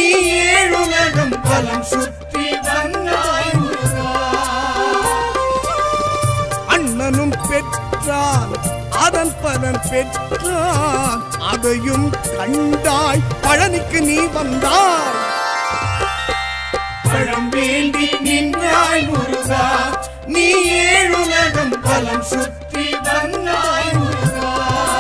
ஏழுலகம் பலம் சுற்றி வந்தாய் முருகா அண்ணனும் பெற்றான் அதன் பலன் பெற்றான் அதையும் கண்டாய் பழனிக்கு நீ வந்தாய் பழம் வேண்டி நின்றாய் முருகா நீ ஏழுலகம் பலம் சுற்றி வந்தாய் முருகா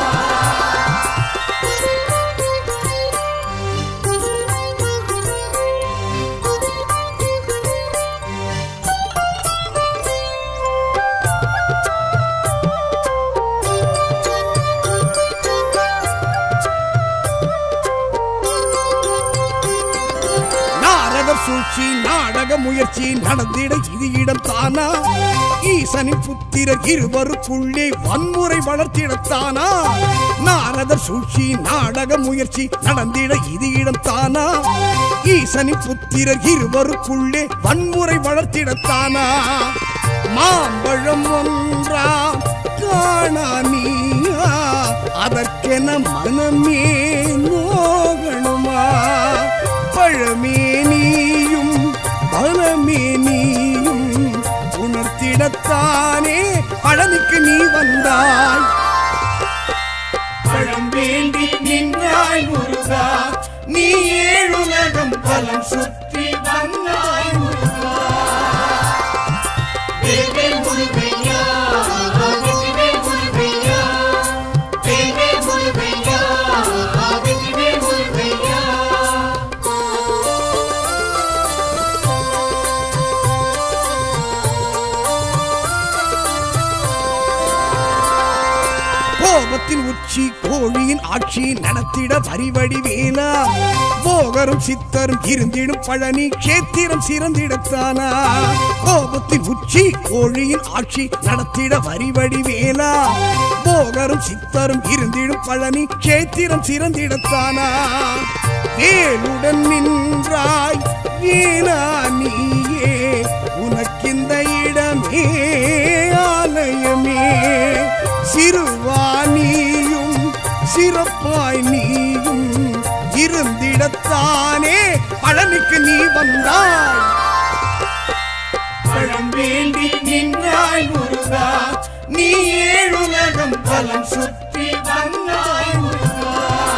நாடக சூழ்ச்சி நாடக முயற்சி நடந்திட இது இடம் தானா ஈசனின் புத்திரர் இருவருக்குள்ளே வன்முறை வளர்த்திடத்தானா நாரதர் சூழ்ச்சி நாடக முயற்சி நடந்திட இது இடம் தானா ஈசனின் புத்திரர் இருவருக்குள்ளே வன்முறை வளர்த்திடத்தானா மாம்பழம் ஒன்றா காணா நீயா அதற்கென மனமே நோகணுமா பழமே நீயும் பலமே நீயும் உணர்த்திடத்தானே பழனிக்கு நீ வந்தாய் பழம் வேண்டி நின்றாய் முருகா நீ ஏழுலகம் பலம் சுற்றி வந்தாய் முருகா வேல்வேல் முருகையா வெற்றிவேல் முருகையா வேல்வேல் முருகையா வெற்றிவேல் முருகையா கோபத்தின் உச்சி கோழியின் ஆட்சி நடத்திட வரிவடி வேலா போகரும் சித்தரும் இருந்திடும் பழனி கேத்திரம் சிறந்திடத்தானா கோபத்தின் உச்சி கோழியின் ஆட்சி நடத்திட வரிவடி வேலா போகரும் சித்தரும் இருந்திடும் பழனி கேத்திரம் சிறந்திடத்தானா வேலுடன் நின்றாய் வீணா நீயே உனக்கிந்த இடமே ஆலயமே சிறுவாணியும் சிறப்பாய் நீயும் இருந்திடத்தானே பழனிக்கு நீ வந்தாய் பழம் வேண்டி நின்றாய் முருகா நீ ஏழுலகம் பலம் சுற்றி வந்தாய் முருகா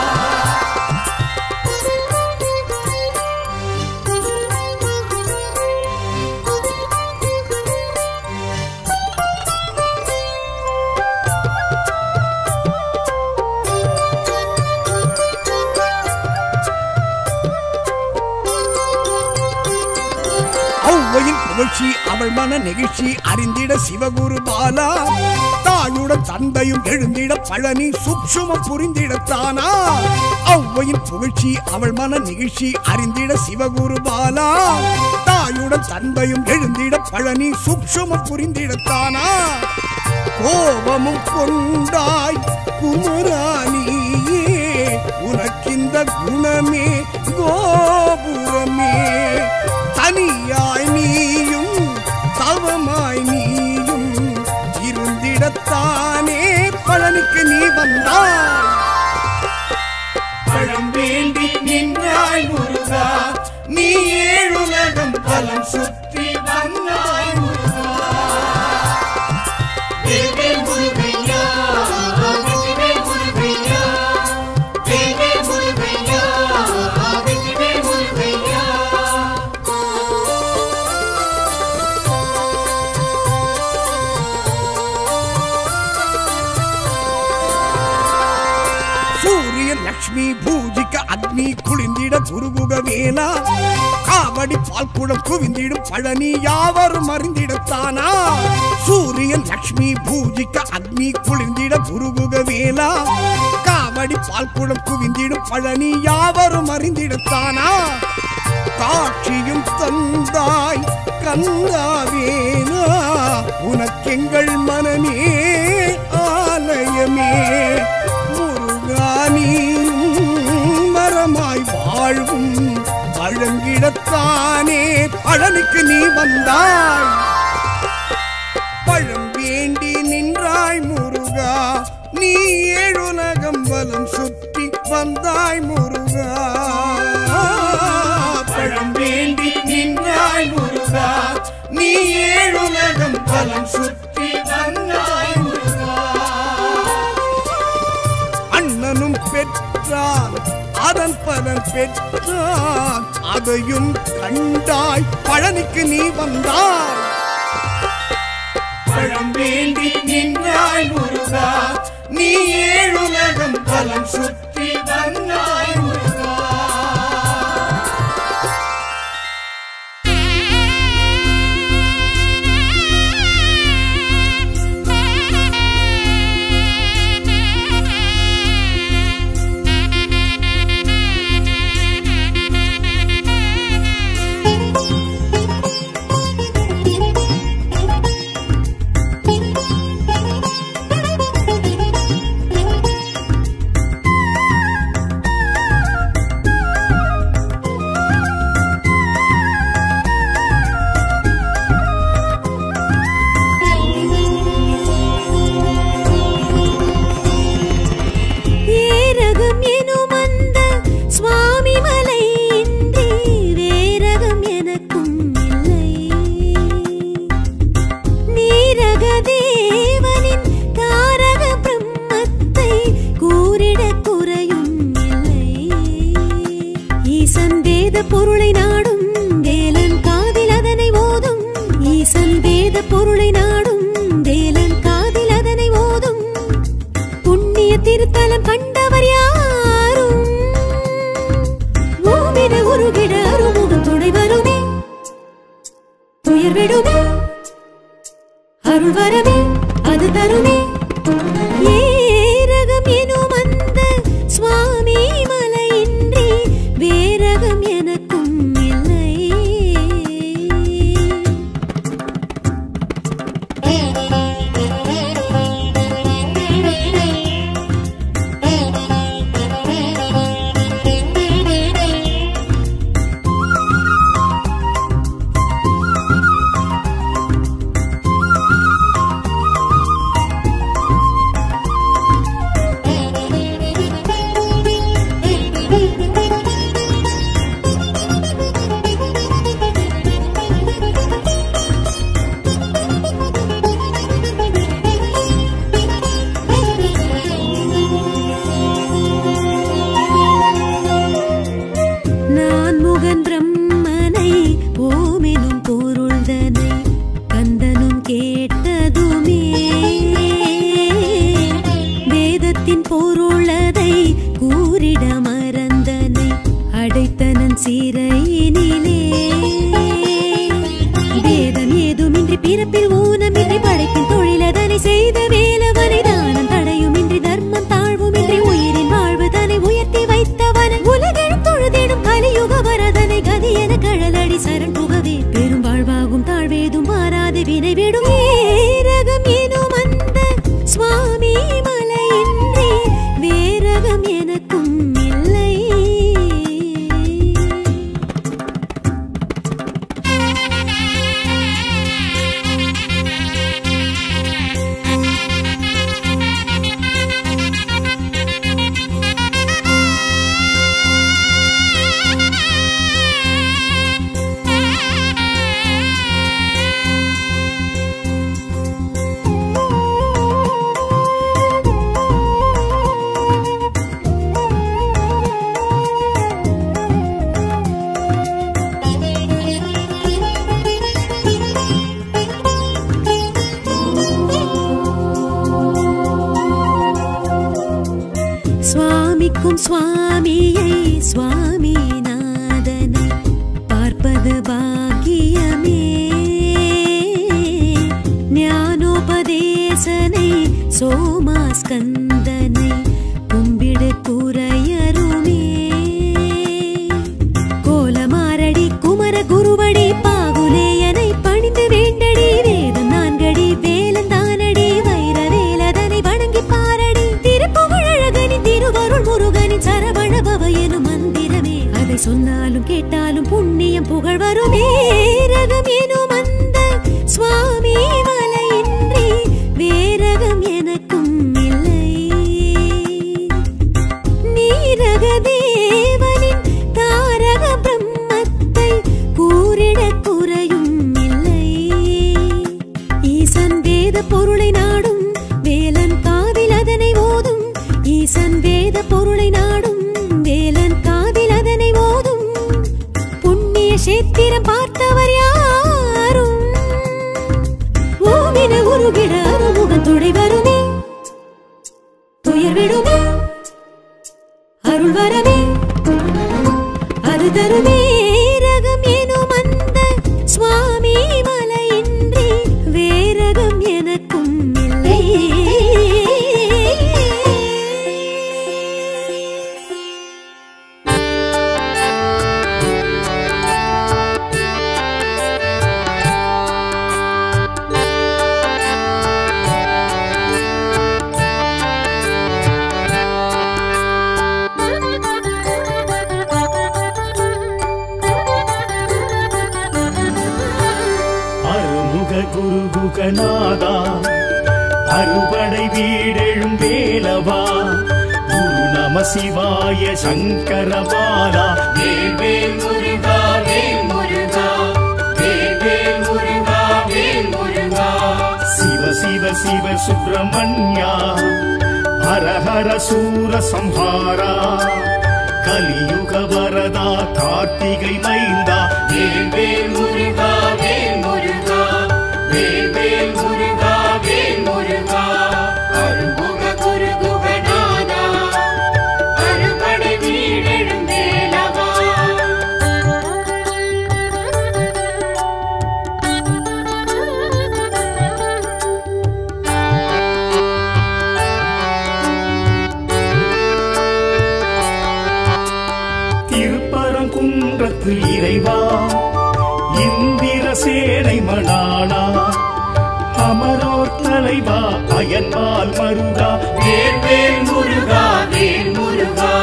ஔவையின் புகழ்ச்சி அவள் மன நெகிழ்ச்சி அறிந்திட சிவகுரு பாலா தாயுடன் தந்தையும் எழுந்திட பழனி சுக்ஷுமம் புரிந்திடத்தானா ஔவையின் புகழ்ச்சி அவள் மன நெகிழ்ச்சி அறிந்திட சிவகுரு பாலா தாயுடன் தந்தையும் எழுந்திட பழனி சுக்ஷுமம் புரிந்திடத்தானா கோபமும் கொண்டாய் குமராணியே உனக்கிந்த குணமே கோபுரமே தனியாய் நீயும் தவமாய் நீயும் இருந்திடத்தானே பழனிக்கு நீ வந்தாய் பழம் வேண்டி நின்றாய் முருகா நீ ஏழுலகம் பலம் சுற்றி வந்தாய் முருகா வேல்வேல் முருகையா வெற்றிவேல் முருகையா வேல்வேல் முருகையா வெற்றிவேல் முருகையா சூரியன் லக்ஷ்மி பூஜிக்க அக்னி குளிந்திட குருகுக வேலா காவடி பால்குடம் குவிந்திடும் பழனி யாவரும் அறிந்திடத்தானா சூரியன் லக்ஷ்மி பூஜிக்க அக்னி குளிர்ந்திட குருகுக வேலா காவடி பால்குடம் குவிந்திடும் பழனி யாவரும் அறிந்திடத்தானா காட்சியும் தந்தாய் கந்தாவேனா உனக்கெங்கள் மனமே ஆலயமே முருகானியும் மரமாய் வாழ்வும் வழங்கிடத்தானே பழனிக்கு நீ வந்தாய் பழம் வேண்டி நின்றாய் முருகா நீ ஏழுலகம் வலம் சுற்றி வந்தாய் முருகா பழம் வேண்டி நின்றாய் முருகா நீ ஏழுலகம் பலம் சுற்றி வந்தாய் முருகா அண்ணனும் பெற்றான் அதன் பலன் பெற்றான் அதையும் கண்டாய் பழனிக்கு நீ வந்தாய் பழம் வேண்டி நின்றாய் முருகா நீ ஏழுலகம் பலம் சுற்றி வந்தாய் முருகா ஏரகம் எனும் அந்த சுவாமி மலை இன்றி வேரகம் எனக்கும் இல்லை நீரக தேவனின் தாரக பிரம்மத்தை கூறிட குறையும் இல்லை ஈசன் வேத பொருளை நாடும் வேலன் காதில் அதனை ஓதும் ஈசன் வேத பொருளை நாடும் வேலன் காதில் அதனை ஓதும் புண்ணிய திருத்தலம் கண்டவர் யாரும் ஓவிட உருகிட அருமுகம் துணை வருமே துயர் விடுமே அருள் வரவே அது தருமே ஏரகம் எனும் அந்த சுவாமி மலையின்றி வேரகம் எனக்கும் இல்லை நான் முகன் பிரம்மனை ஓமெனும் பொருள்தனை கந்தனும் கேட்டதுமே வேதத்தின் பொருளதை கூறிட மறந்தனை அடைத்தனன் சிறையினிலே வேதம் ஏதுமின்றி பிறப்பில் ஊனமின்றி படைப்பின் தொழிலதனை செய்த வேலவனை தானம் தடையுமின்றி தர்மம் தாழ்வுமின்றி உயிரின் வாழ்வு தனை உயர்த்தி வைத்தவனை உலகெழும் தொழுதிடும் கலியுக வரதனை கதி என கழலடி சரண் புகவே பெரும் வாழ்வாகும் தாழ்வேதும் மாறாது வினை விடும் ஏரகம் எனும் அந்த சுவாமி மலையின்றி வேரகம் எனக்கும் இல்லை சுவாமிக்கும் சுவாமியை சுவாமிநாதனை பார்ப்பது பாக்கியமே ஞானோபதேசனை சோமாஸ்கந்தனை கும்பிடு குறையருமே கோலமாரடி குமர குருவடி பாகுலேயனை பணிந்து வேண்டடி வேதம் நான்கடி வேலன் தானடி வைர வேலதனை வணங்கி பாரடி திருப்புகழகனின் திருவருள் முருகனின் சரவண பவ எனும் மந்திரமே அதை சொன்னாலும் கேட்டாலும் புண்ணியம் புகழ் வருமே ரகம் எனும் அந்த சுவாமி மலையின்றி வேரகம் எனக்கும் இல்லை நீரக தேவனின் தாரக பிரம்மத்தை அருள்வரமே அது தருமே ரகம் எனும் அந்த சுவாமி மலையின்றி வேரகம் எனக்கும் இல்லை அருமுக குருகுகநாதா அறுபடை வீடெழும் வேலவா குரு நம சிவாய சங்கரபாலா வேல்வேல் முருகா வேல் முருகா வேல்வேல் முருகா வேல் முருகா சிவ சிவ சிவ சுப்பிரமணியா ஹர ஹர சூர சம்ஹாரா கலியுக வரதா கார்த்திகை மைந்தா வேல்வேல் முருகா வேல் முருகா வேல்வேல் முருகா வேல் முருகா அருமுக குரு குகநாதா அறுபடை வீடெழும் வேலவா திருப்பரங்குன்றத்து இறைவா இந்திர சேனை மணாளா அமரோர் தலைவா அயன்பால் மருகா வேல் வேல் முருகா வேல் முருகா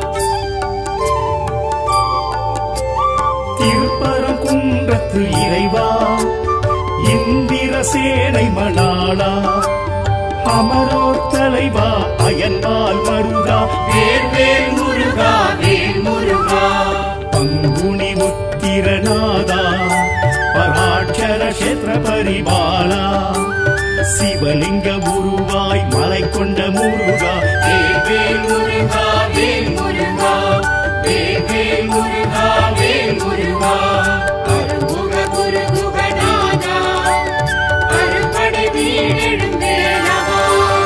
திருப்பரங்குன்றத்து இறைவா இந்திர சேனை மணாளா அமரோர் தலைவா அயன்பால் மருகா வேல் வேல் முருகா வேல் முருகா பங்குனி உத்திரநாதா பராட்சர கஷேத்திர பரிபாலா சிவலிங்க உருவாய் மலை கொண்ட முருகா வேல் வேல் முருகா வேல் முருகா வேல் வேல் முருகா வேல் முருகா அருமுக குரு குகநாதா அறுபடை வீடெழும் வேலவா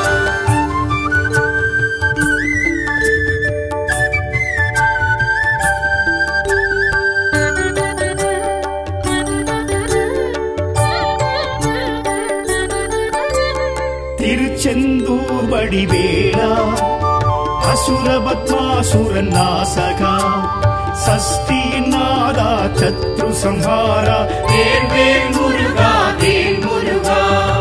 திருச்செந்தூர் வடிவேலா அசுரபத்மாசுரன் நாசகா சஷ்டியின் நாதா சத்ரு சம்ஹாரா வேல் வேல் முருகா வேல் முருகா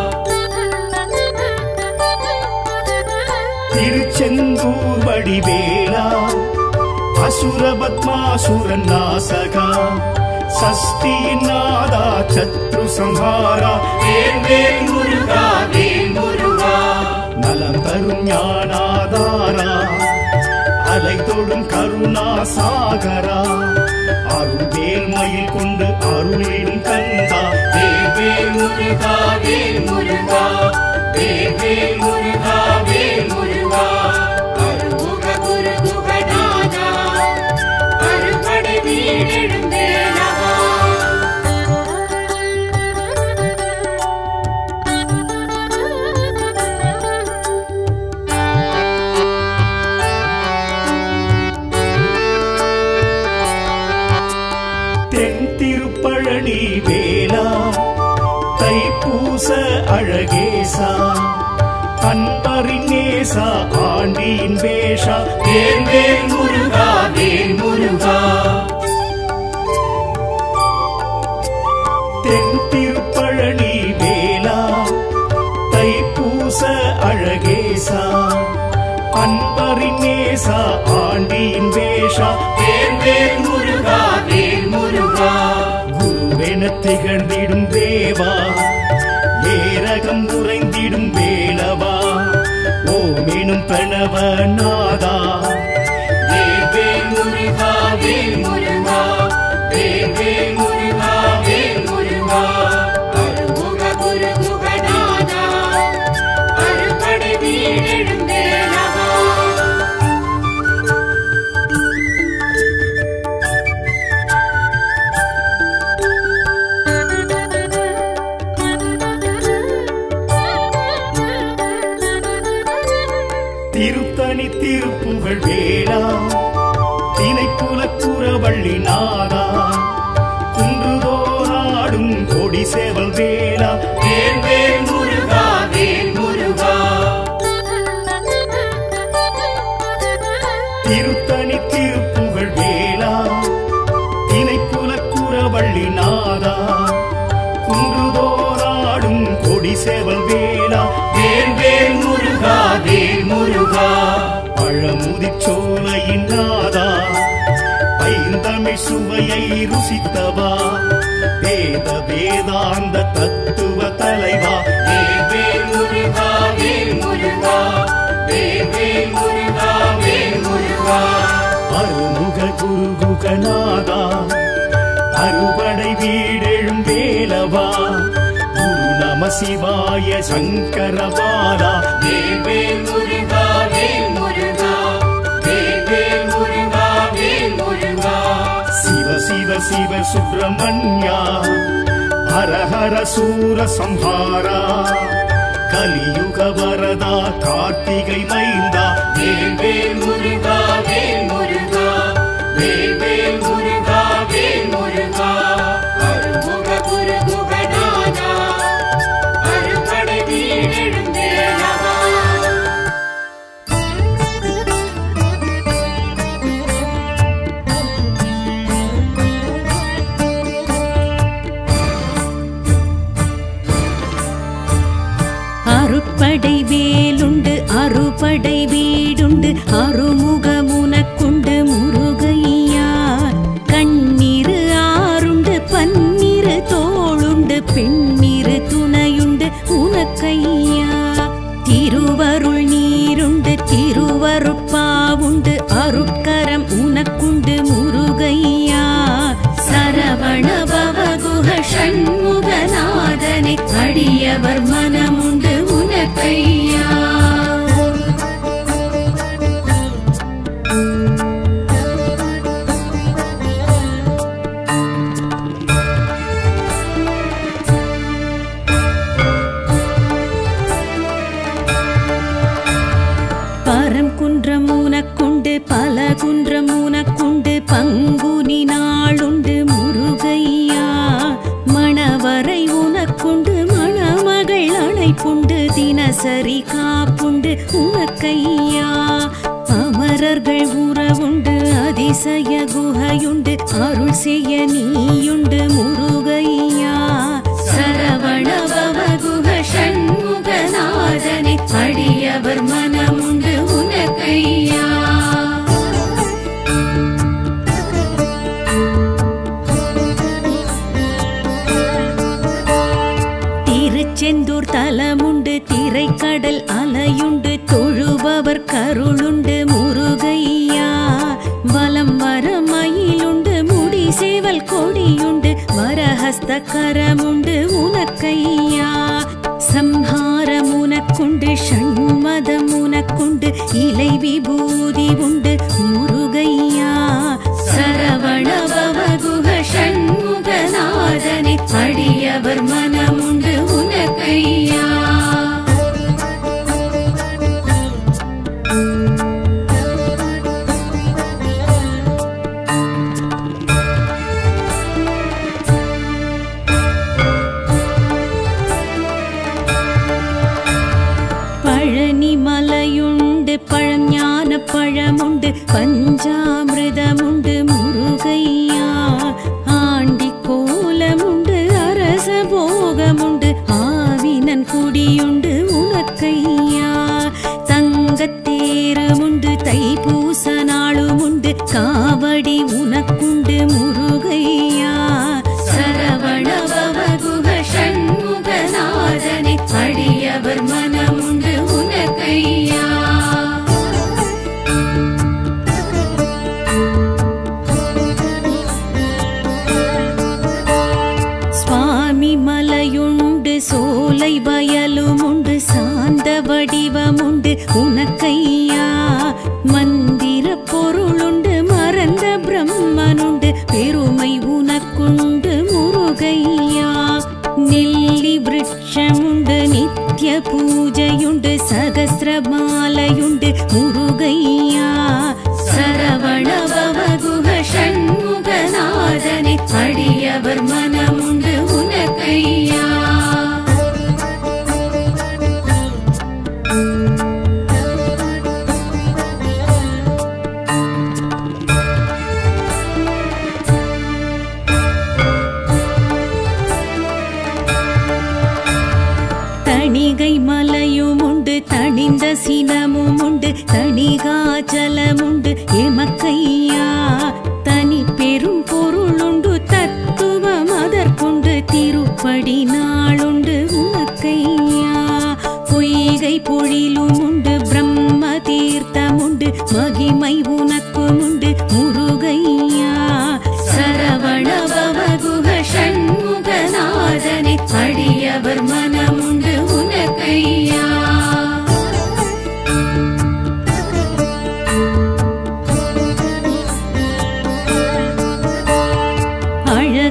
திருச்செந்தூர் வடிவேலா அசுரபத்மாசுரன் நாசகா சஷ்டியின் நாதா சத்ரு சம்ஹாரா வேல் வேல் முருகா வேல் முருகா நலம் தரும் ஞானாதாரா அலை தொடும் கருணா சாகரா அருள் வேல் மயில் கொண்டு அருளிடும் கந்தா வேல் வேல் முருகா வேல் முருகா வேல் வேல் முருகா வேல் முருகா அருமுக குரு குகநாதா அறுபடை வீடெழும் வேலவா தென் திருப்பழனி வேலா தைப்பூச அழகேசா அன்பரின் நேசா ஆண்டியின் வேஷா வேல் வேல் முருகா வேல் முருகா தென் திருப்பழனி வேலா தைப்பூச அழகேசா அன்பரின் நேசா ஆண்டியின் வேஷா வேல் வேல் முருகா வேல் முருகா குருவென திகழ்ந்திடும் தேவா ஏரகம் உறைந்திடும் வேலவா ஓமெனும் பிரணவ நாதா வேல் வேல் முருகா வேல் முருகா வேல் வேல் முருகா வேல் முருகா அருமுக குரு குகநாதா அறுபடை வீடெழும் வேலவா திருத்தணி திருப்புகழ் வேல் சுவை சுவையை ருசித்தவா வேத வேதாந்த தத்துவ தலைவா வேல் வேல் முருகா வேல் முருகா வேல் வேல் முருகா வேல் முருகா அருமுக குருகுகநாதா அறுபடை வீடெழும் வேலவா குரு நம சிவாய சங்கரபாலா வேல் வேல் முருகா வேல் முருகா வேல் வேல் முருகா வேல் முருகா சிவ சிவ சிவ சுப்பிரமணியா ஹர ஹர சூர சம்ஹாரா கலியுக வரதா கார்த்திகை மைந்தா வேல் வேல் முருகா வேல் முருகா வேல் வேல் முருகா வேல் முருகா அருமுக குரு குகநாதா அறுபடை வீடெழும் தேவா அறுப்படை வேலுண்டு அறுபடை வீடுண்டு அறுமுகமுனக்குண்டு முருகையா கண்ணீரு ஆறுண்டு பன்னிரு தோளுண்டு பெண்ணிரு துணையுண்டு உனக்கையா திருவருள் நீருண்டு திருவருட்பாவுண்டு அருட்கரம் உனக்குண்டு முருகையா சரவண பவகுஹ ஷண்முகநாதனை அடியவர் மனமுண்டு உனக்கையா பரம் குன்றம் உனக்குண்டு பல குன்றம் உனக்குண்டு பங்குனி நாளுண்டு முருகையா மணவரை உனக்குண்டு மணமகள் அணைப்புண்டு தினசரி காப்புண்டு உனக்கையா அமரர்கள் உறவுண்டு அதிசய குகையுண்டு அருள் செய்ய நீயுண்டு முருகையா சரவண பவகுஹ ஷண்முகநாதனை அடியவர் மனமுண்டு உனக்கையா திருச்செந்தூர் தலமுண்டு திரைக்கடல் அலையுண்டு தொழுபவர் கருளுண்டு முருகையா வலம் வர மயிலுண்டு முடி சேவல் கொடியுண்டு வரஹஸ்த கரமுண்டு உனக்கையா சம்ஹாரம் உனக்குண்டு ஷண்மதம் உனக்குண்டு இலை விபூதி உண்டு முருகையா சரவண பவகுஹ ஷண்முகநாதனை அடியவர் மனமுண்டு உனக்கையா பழனி மலையுண்டு பழஞான பழமுண்டு பஞ்சாமிர்தமுண்டு முருகையா ஆண்டி கோலமுண்டு அரச போகமுண்டு ஆவினன் குடியுண்டு உனக்கையா தங்கத்தேருமுண்டு தைப்பூச நாளுமுண்டு காவடி உனக்குண்டு முருகையா சரவண பவகுஹ ஷண்முகநாதனை அடியவர் மனமுண்டு உனக்கையா சுவாமி மலையுண்டு சோலை வயலுமுண்டு சாந்த வடிவமுண்டு உனக்கையா மந்திர பொருளுண்டு மறந்த பிரம்மனுண்டு பெருமை உனக்குண்டு முருகையா நெல்லி விருட்சமுண்டு நித்ய பூஜையுண்டு சகசிரமாலையுண்டு முருகையா சரவண பவகுஹ ஷண்முகநாதனை அடியவர் மனமுண்டு உனக்கையா தணிகை மலையும் உண்டு தணிந்த சினமும் உண்டு தணிகாச்சலமுண்டு எமக்கையா தனி பெரும்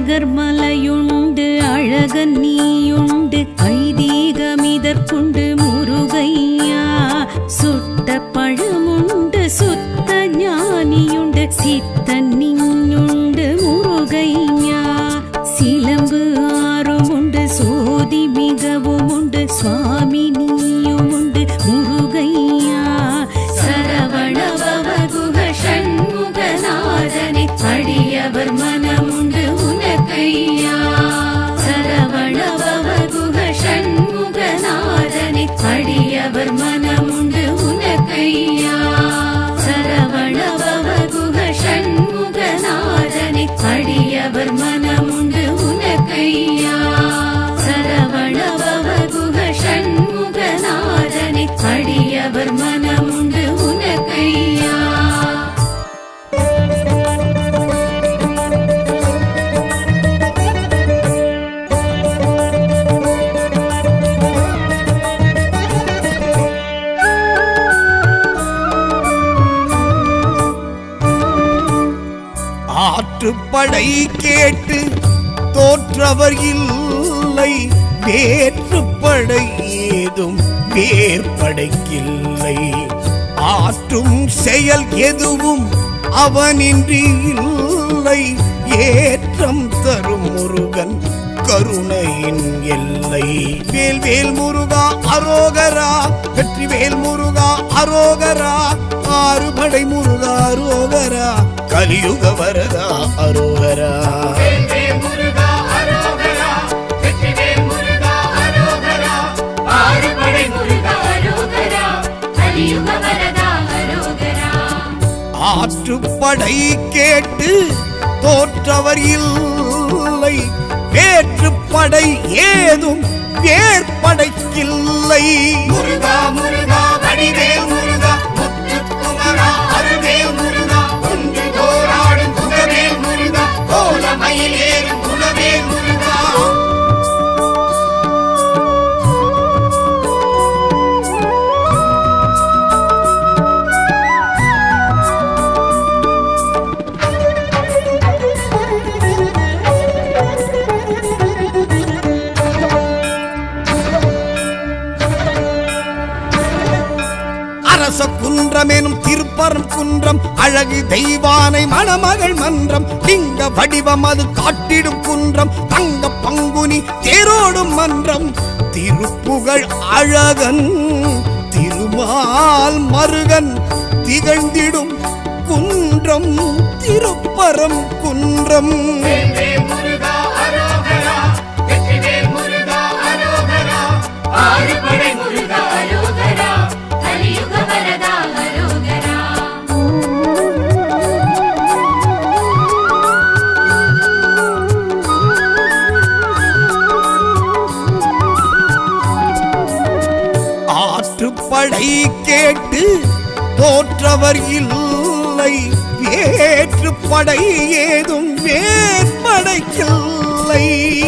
அழகர் மலையுண்டு அழகன் நீயுண்டு ஐதீகமிதற்குண்டு முருகையா சுட்ட பழமுண்டு சுத்த ஞானியுண்டு சித்தன் நீயுண்டு முருகையா சிலம்பு ஆறும் உண்டு சோதி மிகவும் உண்டு சுவாமி நீயும் உண்டு முருகையா சரவணபவகுக ஷண்முகநாதனை அடியவர் மனமுண்டு உனக்கையா சரவணபவகுக ஷண்முகநாதனை அடியவர் மனமுண்டு உனக்கையா சரவணபவகுக ஷண்முகநாதனை அடியவர் மனமுண்டு உனக்கையா சரவணபவகுக ஷண்முகநாதனை அடியவர் மனமுண்டு உனக்கையா ஆற்றுப்படை கேட்டு தோற்றவர் இல்லை வேற்றுப்படை ஏதும் வேற்படைக்கில்லை ஆற்றும் செயல் எதுவும் அவனின்றி இல்லை ஏற்றம் தரும் முருகன் கருணையின் எல்லை வேல் வேல் முருகா அரோகரா வெற்றி வேல் முருகா அரோகரா ஆறுபடை முருகா அரோகரா கலியுக வரதா அரோகரா வேல்வேல் முருகா அரோகரா வெற்றிவேல் முருகா அரோகரா ஆறுபடை முருகா அரோகரா கலியுக வரதா அரோகரா ஆற்றுப்படை கேட்டு தோற்றவர் இல்லை வேற்றுப்படை ஏதும் வேற்படைக்கில்லை முருகா முருகா வடிவேல் முருகா முத்துக்குமரா அருவேல் முருகா ஒன்று போராடும் குகவேல் முருகா கோலமயில் ஏறும் குலவேல் முருகா அரச குன்றம் எனும் திருப்பரம் குன்றம் அழகு தெய்வானை மணமகள் மன்றம் லிங்க வடிவம் அது காட்டிடும் குன்றம் தங்க பங்குனி தேரோடும் மன்றம் திருப்புகழ் அழகன் திருமால் மருகன் திகழ்ந்திடும் குன்றம் திருப்பரம் குன்றம் வேல்வேல் முருகா அரோகரா வெற்றிவேல் முருகா அரோகரா ஆறுபடை முருகா அரோகரா கலியுக வரதா அரோகரா ஆற்றுப்படை கேட்டு தோற்றவர் இல்லை வேற்றுப்படை ஏதும் வேற்படைக்கில்லை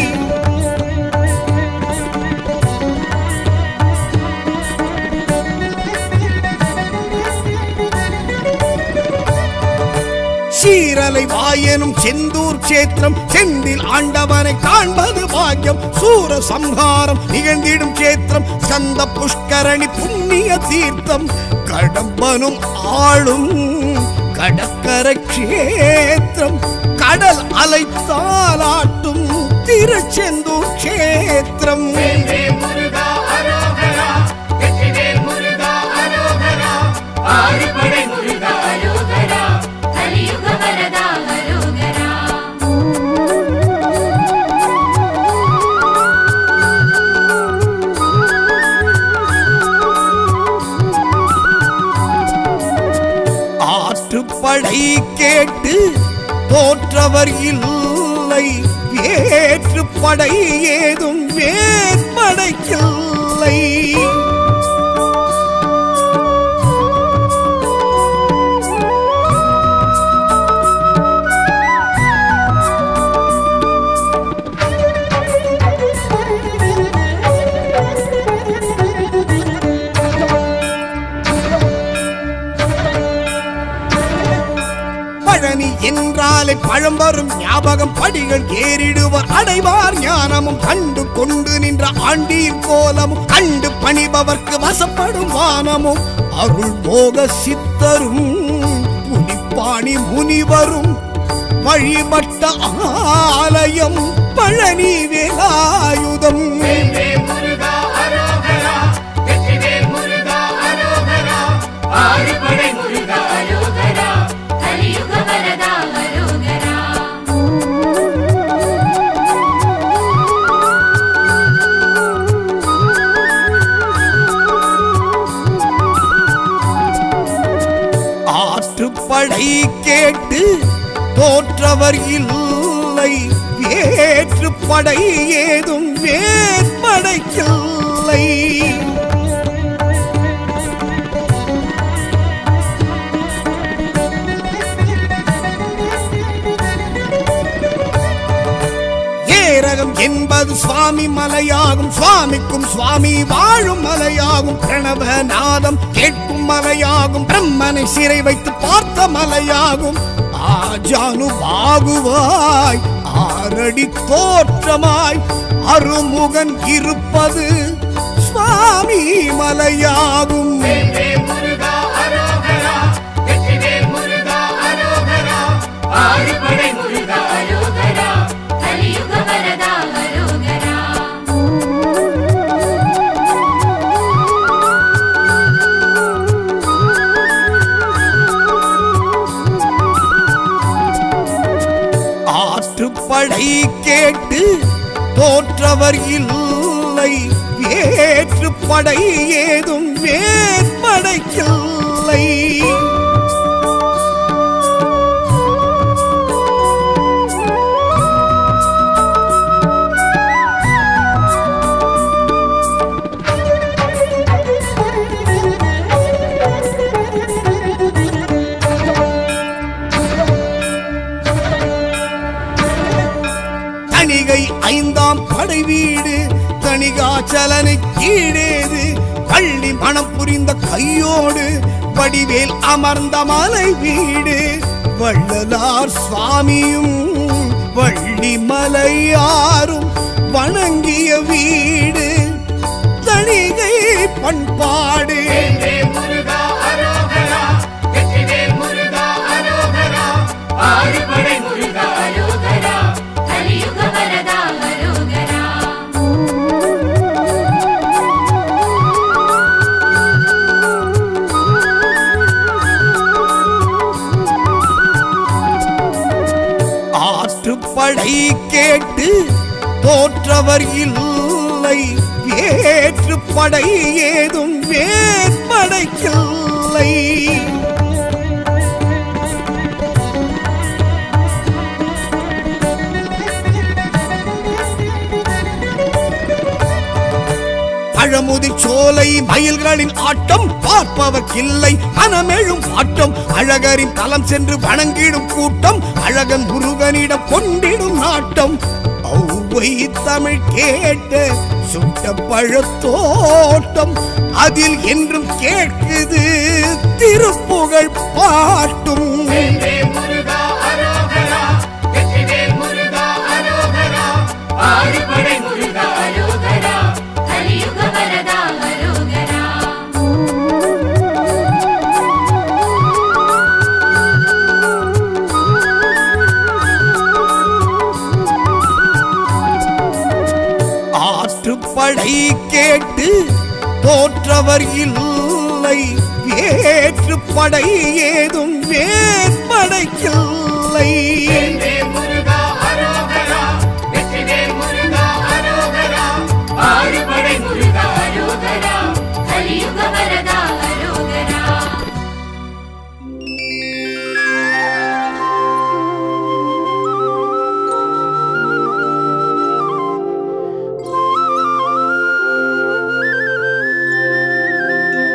சீரலை வாயனும் செந்தூர் சேத்திரம் செந்தில் ஆண்டவனை காண்பது பாக்கியம் சூர சம்ஹாரம் நிகழ்ந்திடும் சேத்திரம் சந்த புஷ்கரணி புண்ணிய தீர்த்தம் கடம்பனும் ஆளும் கடற்கரை கஷேத்திரம் கடல் அலை தாலாட்டும் திருச்செந்தூர் கஷேத்திரம் வேல்வேல் முருகா அரோகரா வெற்றிவேல் முருகா அரோகரா ஆறுபடை முருகா அரோகரா கலியுக வரதா அரோகரா ஆற்றுப்படை கேட்டு தோற்றவர் இல்லை வேற்றுப்படை ஏதும் வேற்படைக்கில்லை பழனி என்றாலே பழம் வரும் ஞாபகம் படிகள் ஏறிடுவர் அடைவார் ஞானமும் கண்டு கொண்டு நின்ற ஆண்டியின் கோலமும் கண்டு பணிபவர்க்கு வசப்படும் வானமும் அருள் போக சித்தரும் புலிப்பாணி முனிவரும் வழிபட்ட ஆலயம் பழனி வேலாயுதம் வேல் முருகா அரோகரா வெற்றிவேல் முருகா அரோகரா ஆறுபடை முருகா அரோகரா கலியுக வரதா அரோகரா ஆற்றுப்படை கேட்டு தோற்றவர் இல்லை வேற்றுப்படை ஏதும் வேற்படைக்கில்லை ஏரகம் என்பது சுவாமி மலையாகும் சுவாமிக்கும் சுவாமி வாழும் மலையாகும் பிரணவநாதம் கேட்கும் மலையாகும் பிரம்மனை சிறை வைத்து பார்த்த மலையாகும் ஆஜானு பாகுவாய் ஆரடி தோற்றமாய் அருமுகன் இருப்பது சுவாமி மலையாகும் வேல் முருகா அரோகரா வெற்றிவேல் முருகா அரோகரா ஆறுபடை முருகா அரோகரா கலியுக வரதா அரோகரா ஆற்றுப்படை கேட்டு தோற்றவர் இல்லை வேற்றுப்படை ஏதும் வேற்படைக்கில்லை தணிகை ஐந்தாம் படை வீடு தணிகாச்சலனை கீழேது பள்ளி மனம் புரிந்த கையோடு வடிவேல் அமர்ந்த மலை வீடு வள்ளலார் சுவாமியும் வள்ளி மலையாரும் வணங்கிய வீடு தணிகை பண்பாடு வேல் முருகா அரோகரா வெற்றிவேல் முருகா அரோகரா ஆறுபடை முருகா அரோகரா கலியுக வரதா அரோகரா ஆற்றுப்படை கேட்டு தோற்றவர் இல்லை வேற்றுப்படை ஏதும் வேற்படைக்கில்லை பழமுதிர் சோலை மயில்களின் ஆட்டம் பார்ப்பவர்க்கில்லை மனமெழும் ஆட்டம் அழகரின் தலம் சென்று வணங்கிடும் கூட்டம் அழகன் முருகனிடம் கொண்டிடும் நாட்டம் ஔவை தமிழ் கேட்ட சுட்ட பழத்தோட்டம் அதில் என்றும் கேட்குது திருப்புகழ் பாட்டும் வேல் முருகா அரோகரா வெற்றிவேல் முருகா அரோகரா ஆறுபடை முருகா அரோகரா கலியுக வரதா அரோகரா ஆற்றுப்படை கேட்டு தோற்றவர் இல்லை வேற்றுப்படை ஏதும் வேற்படைக்கில்லை வேல் முருகா அரோகரா வெற்றிவேல் முருகா அரோகரா ஆறுபடை முருகா அரோகரா கலியுக வரதா அரோகரா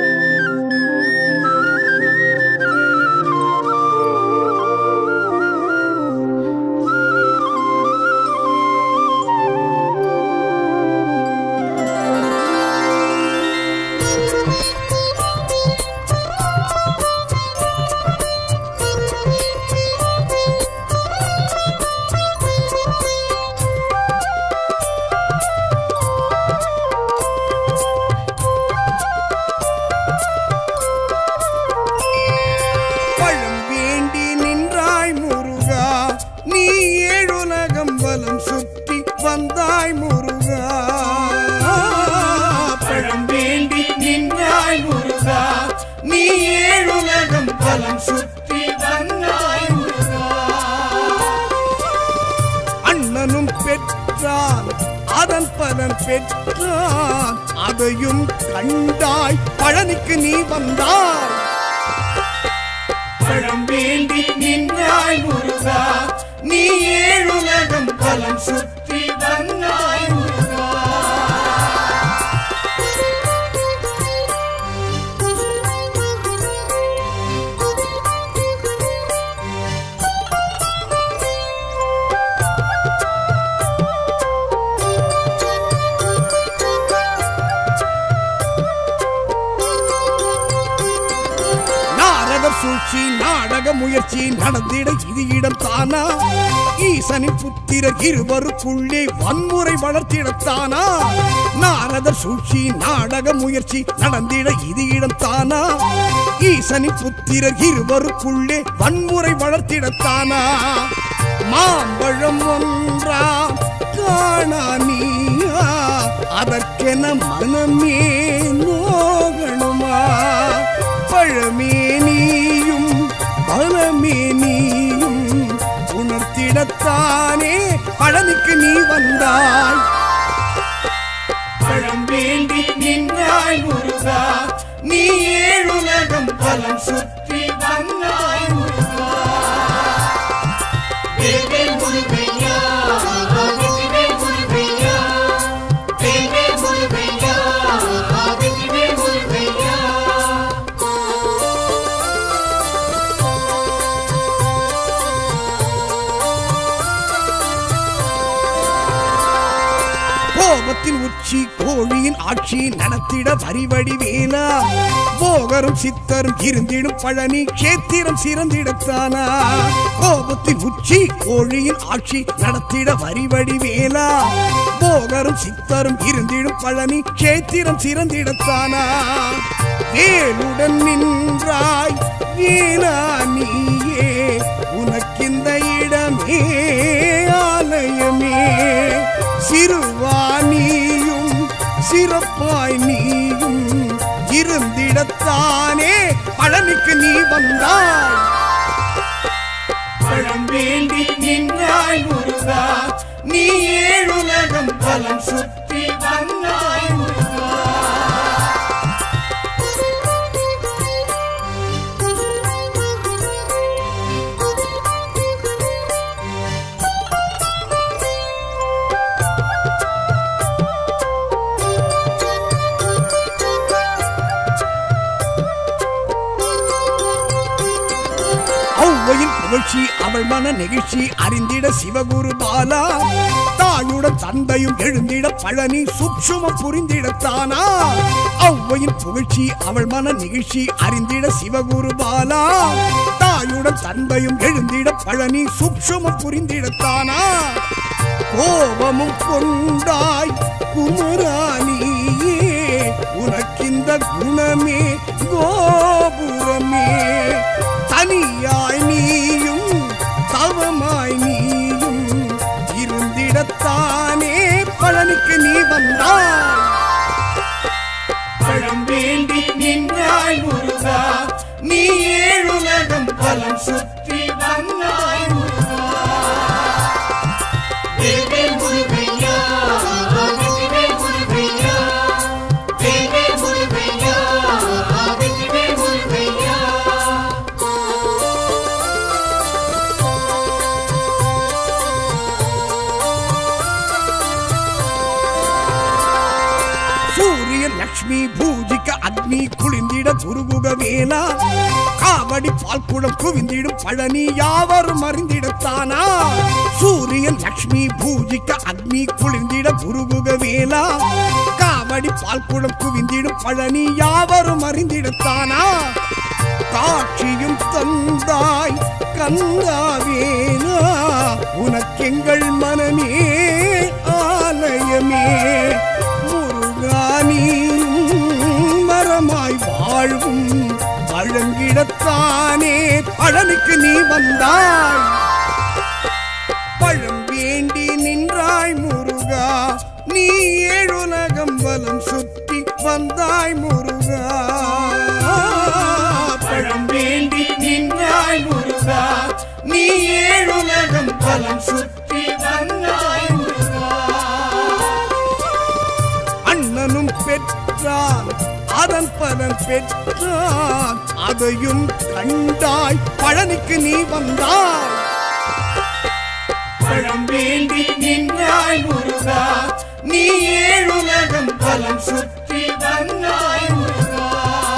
ஆ பலம் சுற்றி வந்தாய் முருகா அண்ணனும் பெற்றான் அதன் பலன் பெற்றான் அதையும் கண்டாய் பழனிக்கு நீ வந்தாய் பழம் வேண்டி நின்றாய் முருகா நீ ஏழுலகம் பலம் சுற்றி வந்தாய் முருகா நாரதர் சூழ்ச்சி நாடக முயற்சி நடந்திட இது இடம் தானா ஈசனின் புத்திரர் இருவருக்குள்ளே வன்முறை வளர்த்திடத்தானா நாரதர் சூழ்ச்சி நாடக முயற்சி நடந்திட இது இடம் தானா ஈசனின் புத்திரர் இருவருக்குள்ளே வன்முறை வளர்த்திடத்தானா மாம்பழம் ஒன்றா காணா நீயா அதற்கென மனமே நோகணுமா பழமே நீயும் பலமே நீயும் உணர்த்திடத்தானே பழனிக்கு நீ வந்தாய் பழம் வேண்டி நின்றாய் முருகா நீ ஏழுலகம் பலம் சுற்றி வந்தாய் முருகா வேல்வேல் முருகையா வெற்றிவேல் முருகையா வேல்வேல் முருகையா வெற்றிவேல் முருகையா கோபத்தின் உச்சி கோழியின் ஆட்சி நடத்திட வரிவடி வேலா போகரும் சித்தரும் இருந்திடும் பழனி கேத்திரம் சிறந்திடத்தானா கோபத்தின் உச்சி கோழியின் ஆட்சி நடத்திட வரிவடி வேலா போகரும் சித்தரும் இருந்திடும் பழனி கேத்திரம் சிறந்திடத்தானா வேலுடன் நின்றாய் வீணா நீயே உனக்கிந்த இடமே ஆலயமே சிறுவாணியும் சிறப்பாய் நீயும் இருந்திடத்தானே பழனிக்கு நீ வந்தாய் பழம் வேண்டி நின்றாய் முருகா நீ ஏழுலகம் பலம் சுற்றி வந்தாய் முருகா ஔவையின் புகழ்ச்சி அவள் மன நெகிழ்ச்சி அறிந்திட சிவகுரு பாலா தாயுடன் தந்தையும் எழுந்திட பழனி சுட்சுமம் புரிந்திடத்தானா ஔவையின் புகழ்ச்சி அவள் மன நெகிழ்ச்சி அறிந்திட சிவகுரு பாலா தாயுடன் தந்தையும் எழுந்திட பழனி சுட்சுமம் புரிந்திடத்தானா கோபமும் கொண்டாய் குமராணியே உனக்கிந்த குணமே கோபுரமே தனியாய் நீயும் தவமாய் நீயும் இருந்திடத்தானே பழனிக்கு நீ வந்தாய் பழம் வேண்டி நின்றாய் முருகா நீ ஏழுலகம் பலம் சுற்றி வந்தாய் முருகா வேல்வேல் முருகையா வெற்றிவேல் முருகையா வேல்வேல் முருகையா வெற்றிவேல் முருகையா சூரியன் லக்ஷ்மி பூஜிக்க அக்னி குளிந்திட குருகுக வேலா காவடி பால்குடம் குவிந்திடும் பழனி யாவரும் அறிந்திடத்தானா சூரியன் லக்ஷ்மி பூஜிக்க அக்னி குளிர்ந்திட குருகுக வேலா காவடி பால்குடம் குவிந்திடும் பழனி யாவரும் அறிந்திடத்தானா காட்சியும் தந்தாய் கந்தாவேனா உனக்கெங்கள் மனமே ஆலயமே முருகானியும் மரமாய் வாழ்வும் வழங்கிடத்தானே பழனிக்கு நீ வந்தாய் பழம் வேண்டி நின்றாய் முருகா நீ ஏழுலகம் வலம் சுற்றி வந்தாய் முருகா பழம் வேண்டி நின்றாய் பலம் சுற்றி வந்தாய் முருகா அண்ணனும் பெற்றான் அதன் பலன் பெற்றான் அதையும் கண்டாய் பழனிக்கு நீ வந்தாய் பழம் வேண்டி நின்றாய் முருகா நீ ஏழுலகம் பலம் சுற்றி வந்தாய் முருகா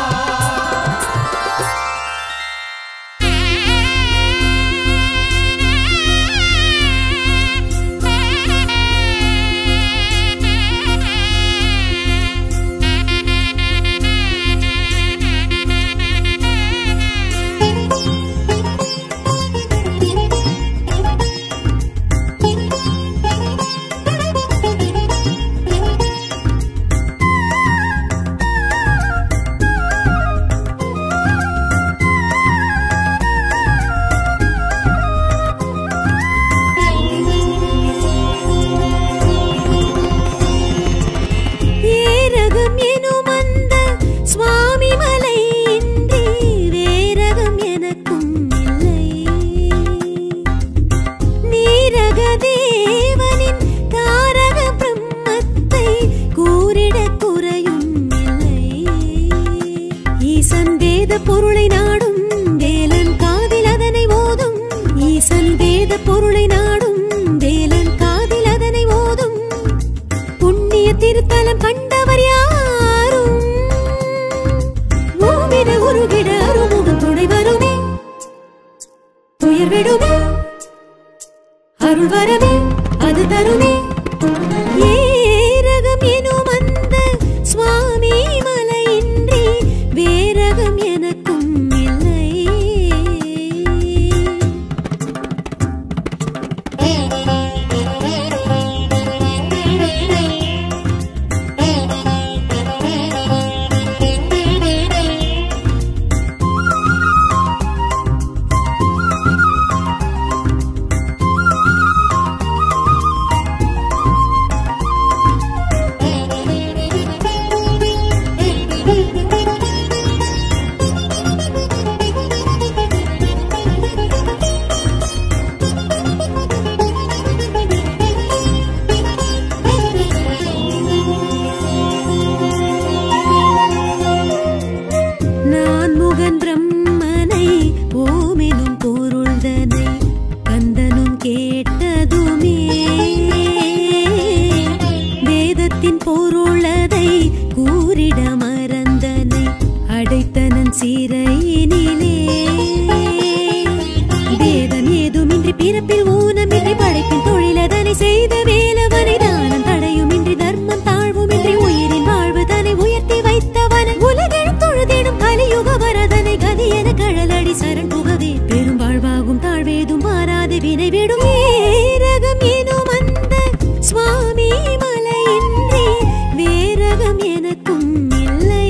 ஏரகம் எனும் அந்த சுவாமி மலை இன்றி வேரகம் எனக்கும் இல்லை நீரக தேவனின் தாரக பிரம்மத்தை கூறிட குறையும் இல்லை ஈசன் வேத பொருளை நாடும் வேலன் காதில் அதனை ஓதும் ஈசன் வேத பொருளை நாடும் வேலன் காதில் அதனை ஓதும் புண்ணிய திருத்தலம் கண்டவர் யாரும் ஓவிட உருகிட அருமுகம் துணை வருமே துயர் விடுமே அருள் வரவே அது தருமே ஏரகம் எனும் அந்த சுவாமி மலையின்றி வேரகம் எனக்கும் இல்லை நான் முகன் பிரம்மனை ஓமெனும் பொருள்தனை கந்தனும் கேட்டதுமே வேதத்தின் பொருளதை கூறிட மறந்தனை அடைத்தனன் சிறையினிலே வேதம் ஏதுமின்றி பிறப்பில் ஊனமின்றி படைப்பின் தொழிலதனை செய்த வேலவனை தானம் தடையுமின்றி தர்மம் தாழ்வுமின்றி உயிரின் வாழ்வு தன்னை உயர்த்தி வைத்தவன் உலகெழும் தொழுதிடும் கலியுக வரதனை கதி என கழலடி சரண் புகவே பெரும் வாழ்வாகும் தாழ்வேதும் மாறாது வினை விடும் ஏரகம் எனும் அந்த சுவாமி மலையின்றி வேரகம் எனக்கும் இல்லை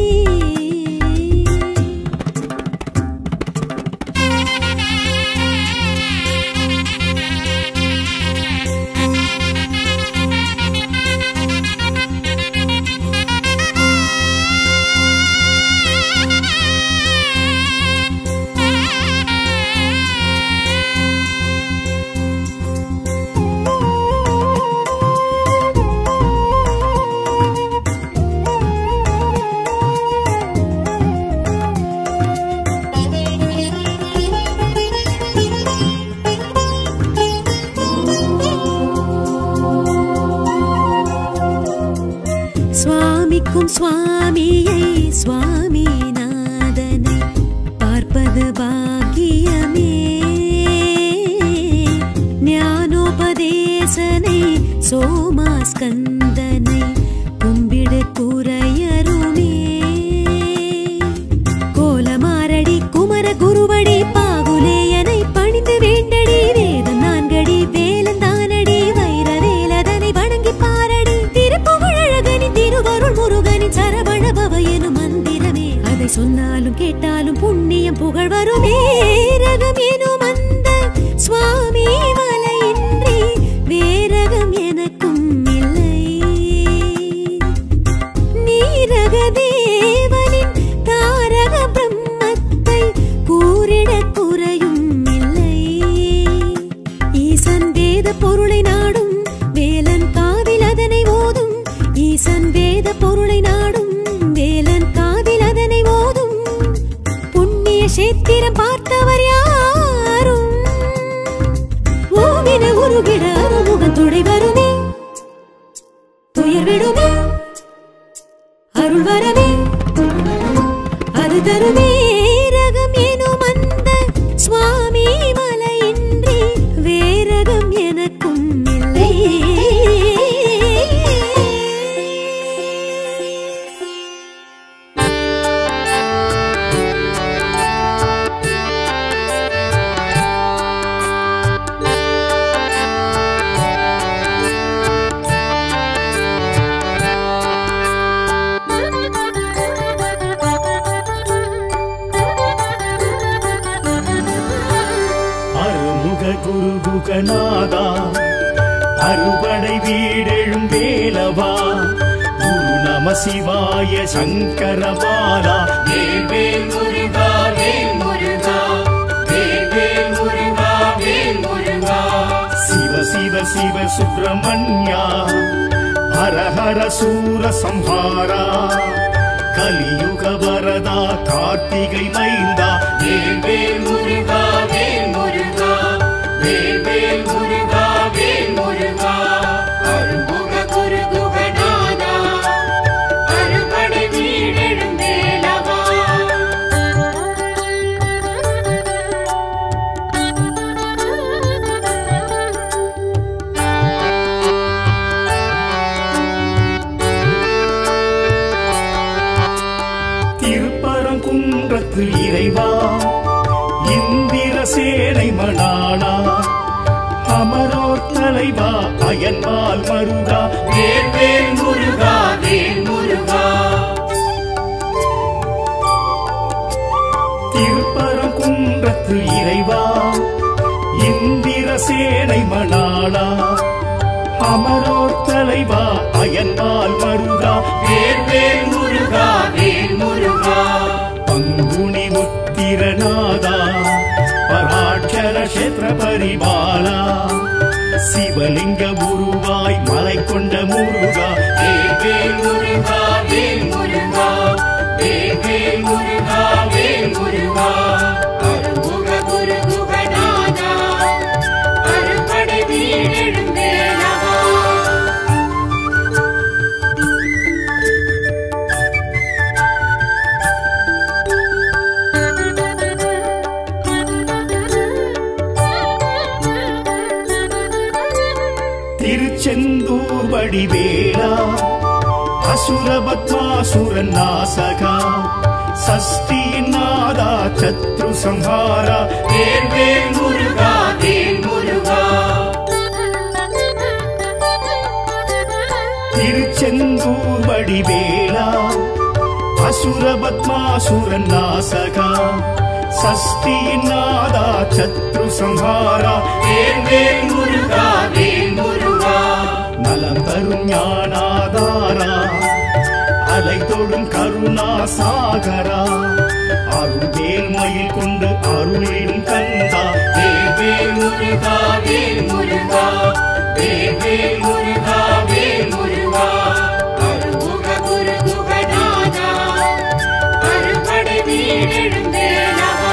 சுவாமிக்கும் சுவாமியை சுவாமிநாதனை பார்ப்பது பாக்கியமே ஞானோபதேசனை சோமாஸ்கந்தனை கும்பிடு குறையருமே கோலமாரடி குமர குருவடி பாகுலேயனை பணிந்து வேண்டடி வேதம் நான்கடி வேலந்தானடி வைர வேலதனை வணங்கி பாரடி திருப்புகழகனி திருவருள் முருகனின் சரவண பவ எனும் மந்திரமே அதை சொன்னாலும் கேட்டாலும் புண்ணியம் புகழ் வருமே ரகம் எனும் அந்த சுவாமி மலையின்றி வேரகம் எனக்கும் இல்லை பொருளை நாடும் வேலன் காதில் அதனை ஓதும் ஈசன் வேத பொருளை நாடும் வேலன் காதில் அதனை ஓதும் புண்ணிய சேத்திரம் பார்த்தவர் யாரும் ஓவின உருகிட அருமுகம் துடை வருமே துயர் விடுமே அருள் வரவே அது தருமே ரகம் எனும் அந்த சுவாமி மலையின்றி வேரகம் எனக்கும் இல்லை அருமுக குருகுகநாதா அறுபடை வீடெழும் வேலவா குரு நம சிவாய சங்கரபாலா வேல் வேல் முருகா வேல் முருகா வேல் வேல் முருகா வேல் முருகா சிவ சிவ சிவ சுப்பிரமணியா ஹர ஹர சூர சம்ஹாரா கலியுக வரதா கார்த்திகை மைந்தா வேல் வேல் முருகா வேல் முருகா வேல் வேல் முருகா வேல் முருகா அருமுக குரு குகநாதா அறுபடை வீடெழும் வேலவா திருப்பரங்குன்றத்து இறைவா இந்திர சேனை மணாளா அமரோர் தலைவா அயன்பால் மருகா வேல் வேல் முருகா வேல் முருகா திருப்பரங்குன்றத்து இறைவா இந்திர சேனை மணாளா அமரோர் தலைவா அயன்பால் மருகா வேல் வேல் முருகா வேல் முருகா பங்குனி உத்திரநாதா பராட்சர கஷேத்திர பரிபாலா சிவலிங்க உருவாய் மலை கொண்ட முருகா வேல் வேல் முருகா வேல் முருகா வேல் வேல் முருகா வேல் முருகா அருமுக குரு குகநாதா அறுபடை வீடெழும் வேலவா திருச்செந்தூர் வடிவேலா அசுரபத்மாசுரன் நாசகா சஷ்டியின் நாதா சத்ரு சம்ஹாரா வேல் வேல் முருகா வேல் முருகா திருச்செந்தூர் வடிவேலா அசுரபத்மாசுரன் நாசகா சஷ்டியின் நாதா சத்ரு சம்ஹாரா வேல் வேல் முருகா வேல் முருகா நலம் தரும் ஞானாதாரா அலை தொடும் கருணா சாகரா அருள்வேல் மயில் கொண்டு அருளிடும் கந்தா வேல் வேல் முருகா வேல் முருகா வேல் வேல் முருகா வேல் முருகா அருமுக குரு குகநாதா அறுபடை வீடெழும் வேலவா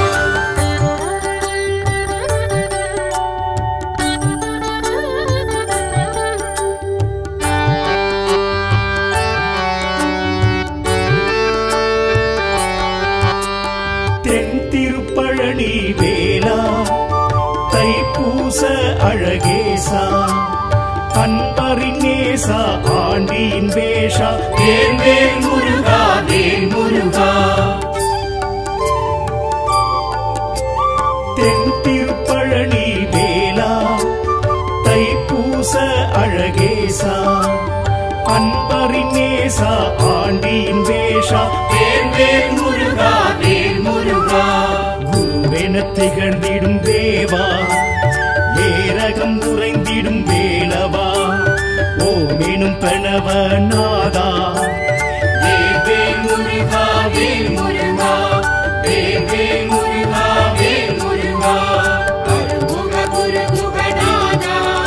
தென் திருப்பழனி வேலா தைப்பூச அழகேசா அன்பரின் நேசா ஆண்டியின் வேஷா வேல் வேல் முருகா வேல் முருகா தென் திருப்பழனி வேலா தைப்பூச அழகேசா அன்பரின் நேசா ஆண்டியின் வேஷா வேல் வேல் முருகா வேல் முருகா குருவென திகழ்ந்திடும் தேவா ஏரகம் உறைந்திடும் வேலவா ஓமெனும் பிரணவ நாதா வேல் வேல் முருகா வேல் முருகா வேல் வேல் முருகா வேல் முருகா அருமுக குரு குகநாதா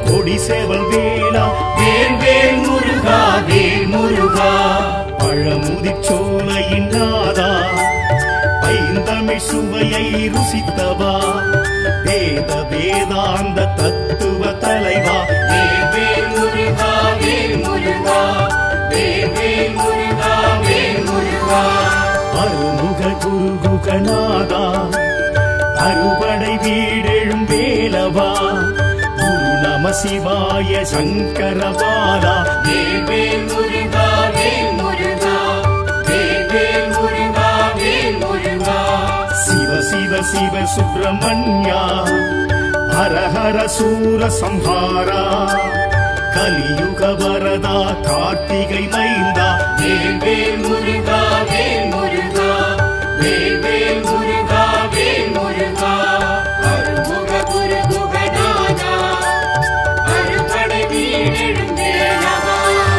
கொடி சேவல் வேலா வேல் வேல் முருகா வேல் முருகா பழமுதிர் சோலையின் நாதா ஐந்தமிழ் சுவையை ருசித்தவா வேத வேதாந்த தத்துவ தலைவா வேல் வேல் முருகா வேல் முருகா வேல் வேல் முருகா வேல் முருகா அருமுக குருகுகநாதா அறுபடை வீடெழும் வேலவா குரு நம சிவாய சங்கரபாலா வேல் வேல் முருகா வேல் முருகா வேல் வேல் முருகா வேல் முருகா சிவ சிவ சிவ சுப்பிரமணியா ஹர ஹர சூர சம்ஹாரா கலியுக வரதா கார்த்திகை மைந்தா வேல் வேல் முருகா வேல் முருகா வேல் வேல் முருகா வேல் முருகா அருமுக குரு குகநாதா அறுபடை வீடெழுந்தேனவா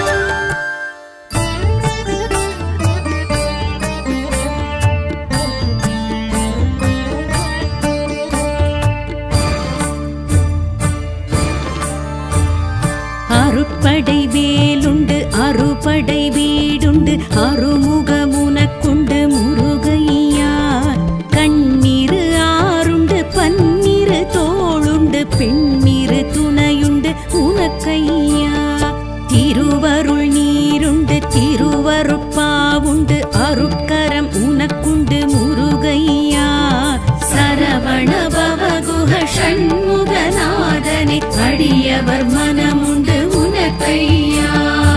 அருட்படை வேலுண்டு அறுபடை வீடுண்டு அருமுகமுனக்குண்டு முருகையா கண்ணீரு ஆறுண்டு பன்னிரு தோளுண்டு பெண்ணிரு துணையுண்டு உனக்கையா திருவருள் நீருண்டு திருவருட்பாவுண்டு அருட்கரம் உனக்குண்டு முருகையா சரவண பவகுஹ ஷண்முகநாதனே அடியவர் மனமுண்டு உனக்கையா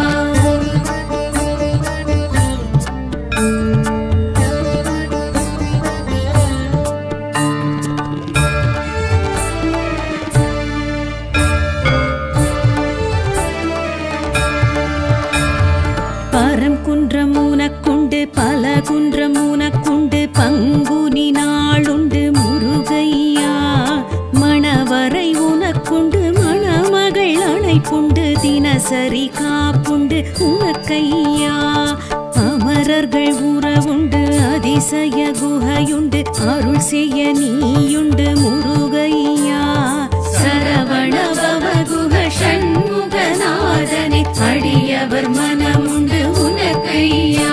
பரம் குன்றம் உனக்குண்டு பல குன்றம் உனக்குண்டு பங்குனி நாளுண்டு முருகையா மணவரை உனக்குண்டு மணமகள் அழைப்புண்டு தினசரி காப்புண்டு உனக்கையா அமரர்கள் உறவுண்டு அதிசய குகையுண்டு அருள் செய்ய நீயுண்டு முருகையா சரவண பவகுஹ ஷண்முகநாதனே அடியவர் மனமுண்டு உனக்கையா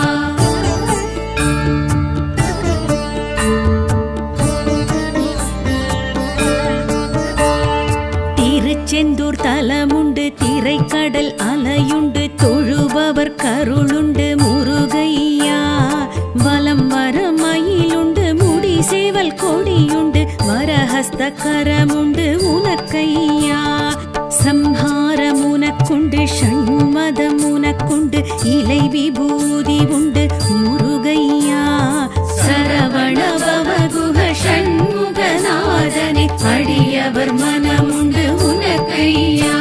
திருச்செந்தூர் தலமுண்டு திரைக்கடல் அலையுண்டு தொழுபவர் கருளுண்டு முருகையா வலம் வர மயிலுண்டு முடி சேவல் கொடியுண்டு வரஹஸ்த கரமுண்டு உனக்கையா சம்ஹாரம் உனக்குண்டு ஷண்மதம் உனக்குண்டு இலை விபூதி உண்டு முருகையா சரவண பவகுஹ ஷண்முகநாதனே அடியவர் மனமுண்டு உனக்கையா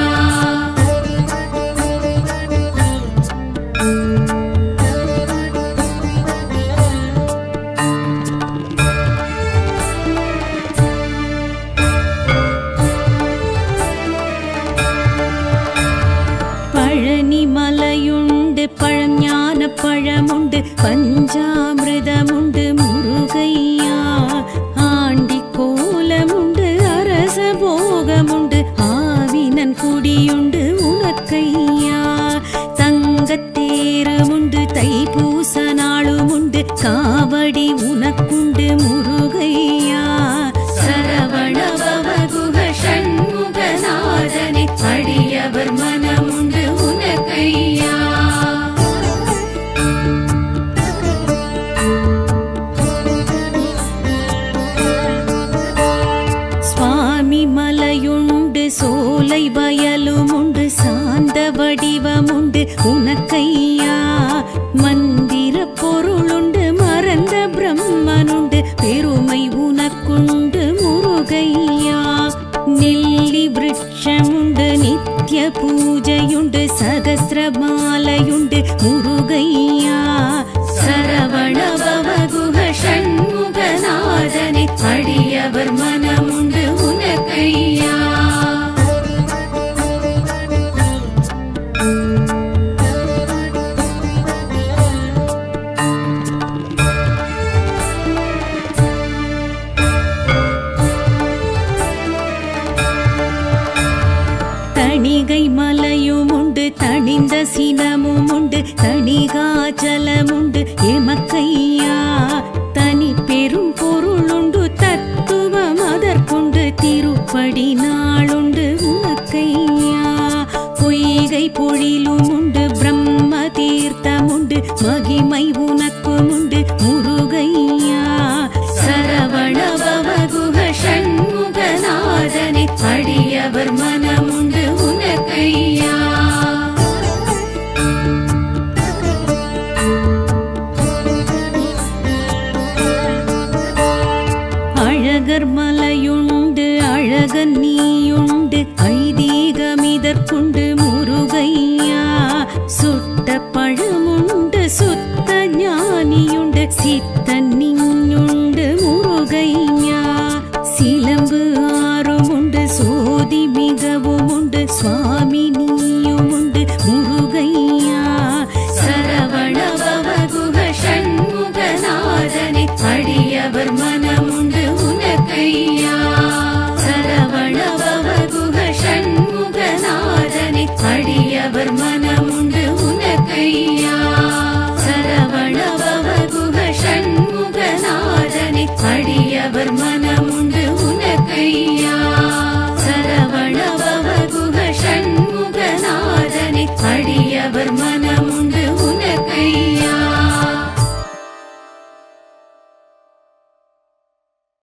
பழனி மலையுண்டு பழஞான பழமுண்டு பஞ்சாமிரதமுண்டு முருகையா ஆண்டி கோலமுண்டு அரச போகமுண்டு ஆவினன் குடியுண்டு உனக்கையா தங்கத்தேருமுண்டு தைப்பூச நாளுமுண்டு காவடி உனக்குண்டு முருகையா சரவண பவகுஹ ஷண்முகநாதனே அடியவர் மனமுண்டு உனக்கையா சுவாமி மலையுண்டு சோலை வயலுமுண்டு சாந்த வடிவமுண்டு உனக்கையா மந்திர பொருளுண்டு மறந்த பிரம்மனுண்டு பெருமை உனக்குண்டு முருகையா நெல்லி விருட்சமுண்டு நித்ய பூஜையுண்டு சகசிரமாலையுண்டு முருகையா சரவண பவகுஹ ஷண்முகநாதனே அடியவர் மனமுண்டு உனக்கையா தணிகை மலையும் உண்டு தணிந்த சினமும் உண்டு தணிகாச்சலம் உண்டு எமக்கையா தனி பெரும் பொருளுண்டு தத்துவம் அதற்குண்டு திருப்படி நாளுண்டு உனக்கையா பொய்கை பொழிலும் உண்டு பிரம்ம தீர்த்தம் உண்டு மகிமை உனக்கும் உண்டு முருகையா சரவண பவகுக ஷண்முகநாதனே அடியவர் மனமுண்டு உனக்கையா அழகர் மலையுண்டு அழகன் நீயுண்டு ஐதீகமிதற்குண்டு முருகையா சுட்ட பழமுண்டு சுத்த ஞானியுண்டு சித்தன் நீயுண்டு முருகையா சிலம்பு ஆறும் உண்டு சோதி மிகவும் உண்டு சுவாமி